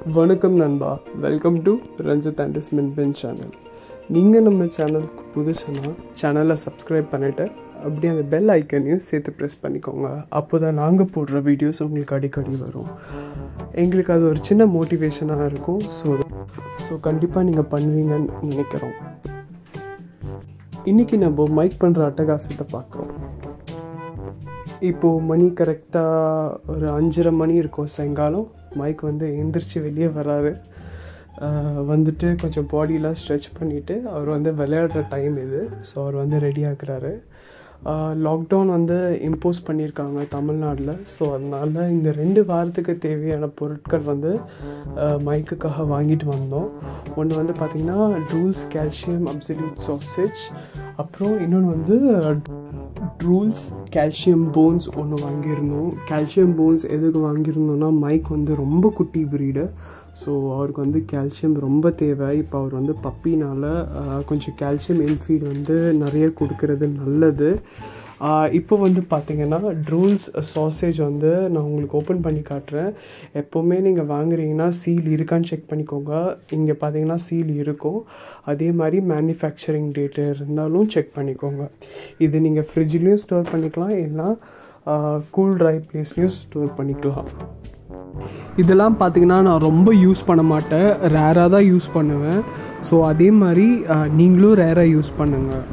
வணக்கம் நண்பா welcome to Ranjith and மின்பென் சேனல் நீங்கள் நம்ம சேனலுக்கு புதுசுனா சேனலை சப்ஸ்கிரைப் பண்ணிவிட்டு அப்படியே அந்த பெல் ஐக்கனையும் சேர்த்து ப்ரெஸ் பண்ணிக்கோங்க அப்போ தான் நாங்கள் போடுற வீடியோஸ் உங்களுக்கு அடிக்கடி வரும் எங்களுக்கு அது ஒரு சின்ன மோட்டிவேஷனாக இருக்கும் ஸோ ஸோ கண்டிப்பாக நீங்கள் பண்ணுவீங்கன்னு நினைக்கிறோம் இன்றைக்கி நம்ம மைக் பண்ணுற அட்டகாசத்தை பார்க்குறோம் இப்போது மணி கரெக்டாக ஒரு அஞ்சரை மணி இருக்கும் சாயங்காலம் மைக் வந்து எந்திரிச்சு வெளியே வராரு ஆஹ் வந்துட்டு கொஞ்சம் பாடியெலாம் ஸ்ட்ரெச் பண்ணிவிட்டு அவர் வந்து விளையாடுற டைம் இது ஸோ அவர் வந்து ரெடி ஆகுறாரு லாக்டவுன் வந்து இம்போஸ் பண்ணியிருக்காங்க தமிழ்நாட்டில் ஸோ அதனால் இந்த ரெண்டு வாரத்துக்கு தேவையான பொருட்கள் வந்து மைக்குக்காக வாங்கிட்டு வந்தோம் ஒன்று வந்து பார்த்திங்கன்னா ட்ரூல்ஸ் கால்சியம் அப்சல்யூட் சாசேஜ் அப்புறம் இன்னொன்று வந்து ரூல்ஸ் கால்சியம் போன்ஸ் ஒன்று வாங்கியிருந்தோம் கால்சியம் போன்ஸ் எதுக்கு வாங்கியிருந்தோம்னா மைக் வந்து ரொம்ப குட்டி ப்ரீடு ஸோ அவருக்கு வந்து கால்சியம் ரொம்ப தேவை இப்போ அவர் வந்து பப்பினால் கொஞ்சம் கால்சியம் இன்ஃபீட் வந்து நிறைய கொடுக்கறது நல்லது இப்போ வந்து பார்த்தீங்கன்னா ட்ரூல்ஸ் சாசேஜ் வந்து நான் உங்களுக்கு ஓப்பன் பண்ணி காட்டுறேன் எப்போவுமே நீங்கள் வாங்குறீங்கன்னா சீல் இருக்கான்னு செக் பண்ணிக்கோங்க இங்கே பார்த்தீங்கன்னா சீல் இருக்கும் அதே மாதிரி மேனுஃபேக்சரிங் டேட்டு இருந்தாலும் செக் பண்ணிக்கோங்க இது நீங்கள் ஃப்ரிட்ஜ்லேயும் ஸ்டோர் பண்ணிக்கலாம் இல்லைனா கூல் ட்ரை ப்ளேஸ்லேயும் ஸ்டோர் பண்ணிக்கலாம் இதெல்லாம் பார்த்தீங்கன்னா நான் ரொம்ப யூஸ் பண்ண மாட்டேன் ரேராக தான் யூஸ் பண்ணுவேன் ஸோ அதே மாதிரி நீங்களும் ரேராக யூஸ் பண்ணுங்கள்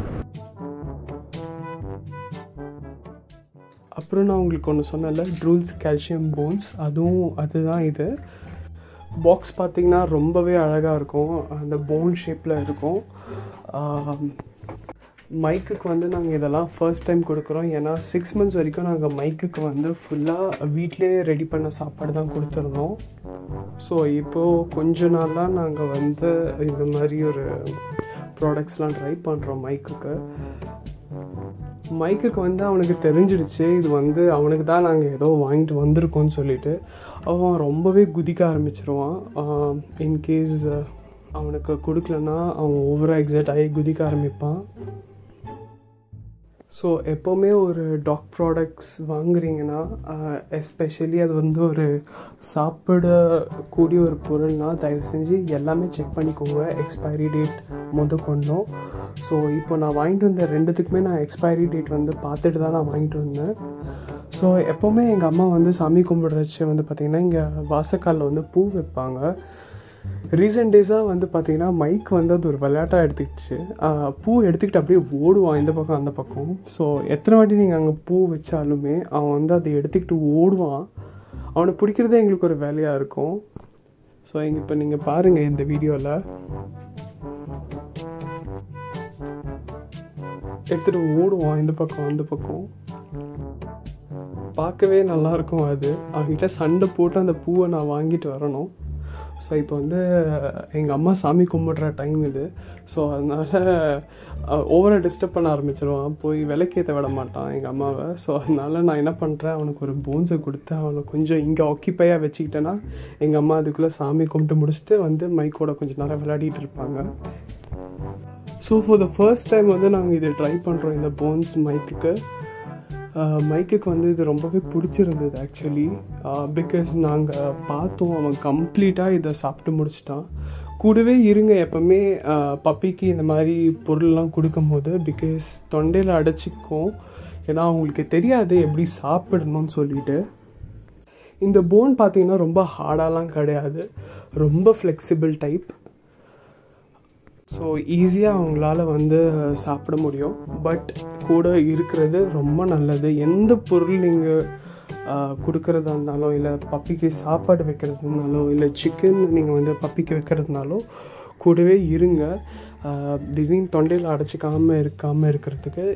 அப்புறம் நான் உங்களுக்கு ஒன்று சொன்னல ட்ரூல்ஸ் கால்சியம் போன்ஸ் அதுவும் அதுதான் இது பாக்ஸ் பார்த்திங்கன்னா ரொம்பவே அழகாக இருக்கும் அந்த போன் ஷேப்பில் இருக்கும் மைக்குக்கு வந்து நாங்கள் இதெல்லாம் ஃபர்ஸ்ட் டைம் கொடுக்குறோம் ஏன்னா சிக்ஸ் மந்த்ஸ் வரைக்கும் நாங்கள் மைக்குக்கு வந்து ஃபுல்லாக வீட்டிலே ரெடி பண்ண சாப்பாடு தான் கொடுத்துருந்தோம் ஸோ இப்போது கொஞ்ச நாளாக நாங்கள் வந்து இந்த மாதிரி ஒரு ப்ராடக்ட்ஸ்லாம் ட்ரை பண்ணுறோம் மைக்குக்கு மைக்குக்கு வந்து அவனுக்கு தெரிஞ்சிடுச்சு இது வந்து அவனுக்கு தான் நாங்கள் ஏதோ வாங்கிட்டு வந்திருக்கோம்னு சொல்லிட்டு அவன் ரொம்பவே குதிக்க ஆரம்பிச்சிருவான் இன்கேஸ் அவனுக்கு கொடுக்கலன்னா அவன் ஓவராக எக்ஸைட் ஆகி குதிக்க ஆரம்பிப்பான் ஸோ எப்போவுமே ஒரு டாக் ப்ராடக்ட்ஸ் வாங்குறீங்கன்னா எஸ்பெஷலி அது வந்து ஒரு சாப்பிடக்கூடிய ஒரு பொருள்னால் தயவு செஞ்சு எல்லாமே செக் பண்ணிக்கோங்க எக்ஸ்பைரி டேட் முத கொண்டோம் ஸோ இப்போ நான் வாங்கிட்டு வந்த ரெண்டுத்துக்குமே நான் எக்ஸ்பைரி டேட் வந்து பார்த்துட்டு தான் நான் வாங்கிட்டு வந்தேன் ஸோ எப்போவுமே எங்கள் அம்மா வந்து சாமி கும்பிடுறச்சு வந்து பார்த்திங்கன்னா இங்கே வாசக்காலில் வந்து பூ வைப்பாங்க ரீசெண்ட் டேஸாக வந்து பார்த்திங்கன்னா மைக் வந்து அது ஒரு விளையாட்டாக எடுத்துக்கிச்சு பூ எடுத்துக்கிட்டு அப்படியே ஓடுவான் இந்த பக்கம் அந்த பக்கம் ஸோ எத்தனை வாட்டி நீங்கள் அங்கே பூ வச்சாலுமே அவன் வந்து அதை எடுத்துக்கிட்டு ஓடுவான் அவனை பிடிக்கிறதே எங்களுக்கு ஒரு வேலையாக இருக்கும் ஸோ எங்கள் இப்போ நீங்கள் பாருங்கள் இந்த வீடியோவில் எடுத்துகிட்டு ஓடுவான் இந்த பக்கம் அந்த பக்கம் பார்க்கவே நல்லாயிருக்கும் அது அவன்கிட்ட சண்டை போட்டு அந்த பூவை நான் வாங்கிட்டு வரணும் ஸோ இப்போ வந்து எங்கள் அம்மா சாமி கும்பிட்ற டைம் இது ஸோ அதனால் ஓவராக டிஸ்டர்ப் பண்ண ஆரம்பிச்சிருவான் போய் விளக்கேற்ற விட மாட்டான் எங்கள் அம்மாவை ஸோ அதனால் நான் என்ன பண்ணுறேன் அவனுக்கு ஒரு போன்ஸை கொடுத்து அவனை கொஞ்சம் இங்கே ஆக்கிப்பையாக வச்சுக்கிட்டேன்னா எங்கள் அம்மா அதுக்குள்ளே சாமி கும்பிட்டு முடிச்சுட்டு வந்து மைக்கோட கொஞ்சம் நேரம் விளையாடிட்டு இருப்பாங்க so for the first time வந்து நாங்கள் இதை ட்ரை பண்ணுறோம் இந்த போன்ஸ் மைக்குக்கு மைக்குக்கு வந்து இது ரொம்பவே பிடிச்சிருந்தது ஆக்சுவலி பிகாஸ் நாங்கள் பார்த்தோம் அவன் கம்ப்ளீட்டாக இதை சாப்பிட்டு முடிச்சிட்டான் கூடவே இருங்க எப்போவுமே பப்பிக்கு இந்த மாதிரி பொருள்லாம் கொடுக்கும்போது பிகாஸ் தொண்டையில் அடைச்சிக்கும் ஏன்னா அவங்களுக்கு தெரியாது எப்படி சாப்பிடணும்னு சொல்லிட்டு இந்த போன் பார்த்திங்கன்னா ரொம்ப ஹார்டாலாம் கிடையாது ரொம்ப ஃப்ளெக்சிபிள் டைப் ஸோ ஈஸியாக அவங்களால வந்து சாப்பிட முடியும் பட் கூட இருக்கிறது ரொம்ப நல்லது எந்த பொருள் நீங்கள் கொடுக்கறதா இருந்தாலும் இல்லை பப்பிக்கு சாப்பாடு வைக்கிறது இருந்தாலும் இல்லை சிக்கன் நீங்கள் வந்து பப்பிக்கு வைக்கிறதுனாலும் கூடவே இருங்க திடீர்னு தொண்டையில் அடைச்சிக்காமல் இருக்காமல் இருக்கிறதுக்கு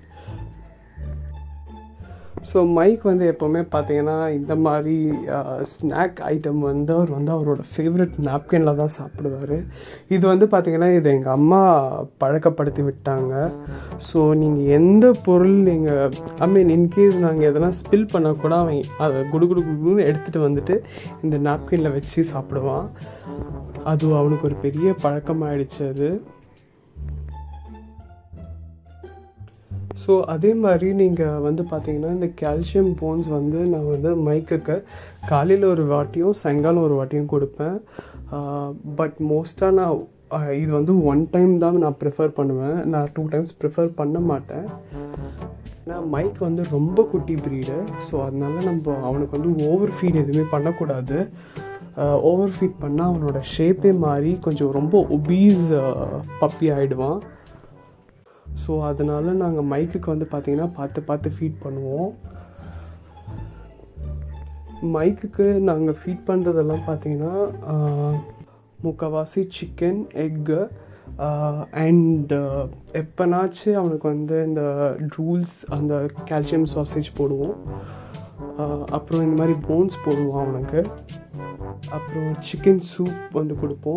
ஸோ மைக் வந்து எப்போவுமே பார்த்தீங்கன்னா இந்த மாதிரி ஸ்நாக் ஐட்டம் வந்து அவர் வந்து அவரோட ஃபேவரட் நாப்கினில் தான் சாப்பிடுவார் இது வந்து பார்த்திங்கன்னா இது எங்கள் அம்மா பழக்கப்படுத்தி விட்டாங்க ஸோ நீங்கள் எந்த பொருள் நீங்கள் ஐ மீன் இன்கேஸ் நாங்கள் எதனா ஸ்பில் பண்ணால் கூட அவன் அதை குடு குடு குடுன்னு எடுத்துகிட்டு வந்துட்டு இந்த நாப்கினில் வச்சு சாப்பிடுவான் அது அவனுக்கு ஒரு பெரிய பழக்கமாகிடுச்சு அது ஸோ அதே மாதிரி நீங்கள் வந்து பார்த்தீங்கன்னா இந்த கால்சியம் போன்ஸ் வந்து நான் வந்து மைக்குக்கு காலையில் ஒரு வாட்டியும் சாயங்காலம் ஒரு வாட்டியும் கொடுப்பேன் பட் மோஸ்ட்டாக நான் ஆஹ், இது வந்து ஒன் டைம் தான் நான் ப்ரிஃபர் பண்ணுவேன் நான் டூ டைம்ஸ் ப்ரிஃபர் பண்ண மாட்டேன் ஏன்னா மைக் வந்து ரொம்ப குட்டி ப்ரீடு ஸோ அதனால நம்ம அவனுக்கு வந்து ஓவர் ஃபீட் எதுவுமே பண்ணக்கூடாது ஓவர் ஃபீட் பண்ணால் அவனோட ஷேப்பே மாறி கொஞ்சம் ரொம்ப ஒபீஸ் பப்பி ஆகிடுவான் ஸோ அதனால நாங்கள் மைக்குக்கு வந்து பார்த்தீங்கன்னா பார்த்து பார்த்து ஃபீட் பண்ணுவோம் மைக்குக்கு நாங்கள் ஃபீட் பண்ணுறதெல்லாம் பார்த்தீங்கன்னா ஆஹ், முக்கால்வாசி சிக்கன் எக்கு அண்ட் எப்போனாச்சு அவனுக்கு வந்து இந்த ரூல்ஸ் அந்த கால்சியம் சாசேஜ் போடுவோம் ஆஹ், அப்புறம் இந்த மாதிரி போன்ஸ் போடுவோம் அவனுக்கு அப்புறம் சிக்கன் சூப் வந்து கொடுப்போம்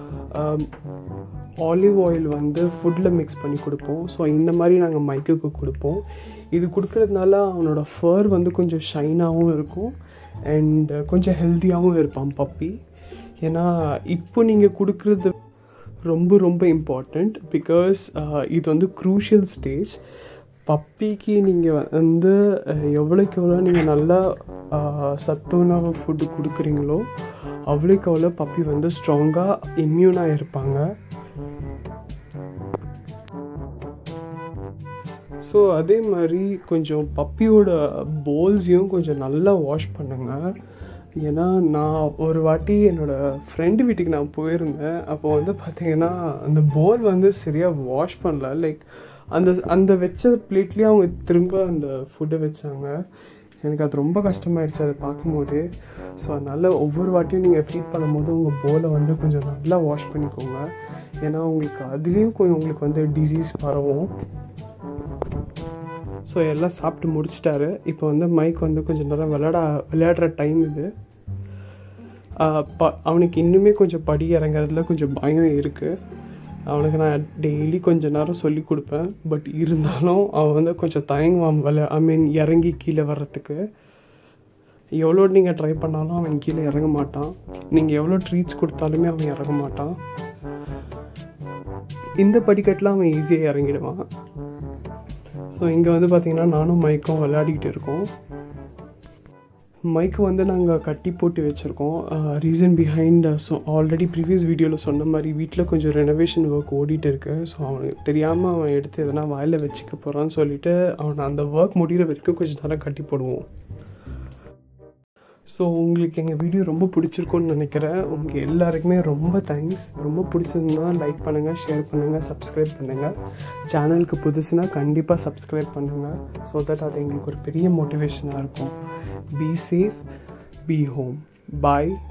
ஆலிவ் ஆயில் வந்து ஃபுட்டில் மிக்ஸ் பண்ணி கொடுப்போம் ஸோ இந்த மாதிரி நாங்கள் மைக்குக்கு கொடுப்போம் இது கொடுக்கறதுனால அவனோட ஃபர் வந்து கொஞ்சம் ஷைனாகவும் இருக்கும் அண்ட் கொஞ்சம் ஹெல்த்தியாகவும் இருப்பான் பப்பி ஏன்னா இப்போ நீங்கள் கொடுக்குறது ரொம்ப ரொம்ப இம்பார்ட்டண்ட் பிகாஸ் இது வந்து க்ரூஷியல் ஸ்டேஜ் பப்பிக்கு நீங்கள் வந்து அஹ், எவ்வளோக்கு எவ்வளோ நீங்கள் நல்லா அஹ், சத்துணவு ஃபுட்டு கொடுக்குறீங்களோ அவ்வளோக்கு அவ்வளோ பப்பி வந்து ஸ்ட்ராங்காக இம்யூனாக இருப்பாங்க ஸோ அதே மாதிரி கொஞ்சம் பப்பியோட போல்ஸையும் கொஞ்சம் நல்லா வாஷ் பண்ணுங்க ஏன்னா நான் ஒரு வாட்டி என்னோடய ஃப்ரெண்டு வீட்டுக்கு நான் போயிருந்தேன் அப்போ வந்து பார்த்தீங்கன்னா அந்த போல் வந்து சரியாக வாஷ் பண்ணல லைக் அந்த அந்த வச்ச பிளேட்லேயே அவங்க திரும்ப அந்த ஃபுட்டை வச்சாங்க எனக்கு அது ரொம்ப கஷ்டமாயிடுச்சு அதை பார்க்கும்போது ஸோ அதனால் ஒவ்வொரு வாட்டியும் நீங்கள் ஃபீட் பண்ணும்போது உங்கள் போலை வந்து கொஞ்சம் நல்லா வாஷ் பண்ணிக்கோங்க ஏன்னா உங்களுக்கு அதுலேயும் கொஞ்சம் உங்களுக்கு வந்து டிசீஸ் பரவும் ஸோ எல்லாம் சாப்பிட்டு முடிச்சிட்டாரு இப்போ வந்து மைக் வந்து கொஞ்சம் நேரம் விளையாட விளையாடுற டைம் இது ஆஹ் ப அவனுக்கு இன்னுமே கொஞ்சம் படி இறங்குறதுல கொஞ்சம் பயம் இருக்குது அவனுக்கு நான் டெய்லி கொஞ்ச நேரம் சொல்லி கொடுப்பேன் பட் இருந்தாலும் அவன் வந்து கொஞ்சம் தயங்குவான் விளையா ஐ மீன் இறங்கி கீழே வர்றதுக்கு எவ்வளோ நீங்கள் ட்ரை பண்ணாலும் அவன் கீழே இறங்க மாட்டான் நீங்கள் எவ்வளோ ட்ரீட்ஸ் கொடுத்தாலுமே அவன் இறங்க மாட்டான் இந்த படிக்கட்டில் அவன் ஈஸியாக இறங்கிடுவான் ஸோ இங்கே வந்து பார்த்தீங்கன்னா நானும் மைக்கும் விளையாடிக்கிட்டு இருக்கோம் மைக்கு வந்து நாங்கள் கட்டி போட்டு வச்சுருக்கோம் reason behind so already previous வீடியோவில் சொன்ன மாதிரி வீட்டில் கொஞ்சம் ரெனோவேஷன் ஒர்க் ஓடிட்டு இருக்கு ஸோ அவனுக்கு தெரியாமல் அவன் எடுத்து எதனா வாயில் வச்சுக்க போகிறான்னு சொல்லிட்டு அவனை அந்த ஒர்க் முடிகிற வரைக்கும் கொஞ்சம் நேரம் கட்டி போடுவோம் ஸோ உங்களுக்கு எங்கள் வீடியோ ரொம்ப பிடிச்சிருக்கும்னு நினைக்கிறேன் உங்கள் எல்லாருக்குமே ரொம்ப தேங்க்ஸ் ரொம்ப பிடிச்சிருந்தா லைக் பண்ணுங்கள் ஷேர் பண்ணுங்கள் சப்ஸ்கிரைப் பண்ணுங்கள் சேனலுக்கு புதுசுனா கண்டிப்பாக சப்ஸ்கிரைப் பண்ணுங்கள் ஸோ தட் அது எங்களுக்கு ஒரு பெரிய மோட்டிவேஷனாக இருக்கும் be safe be home bye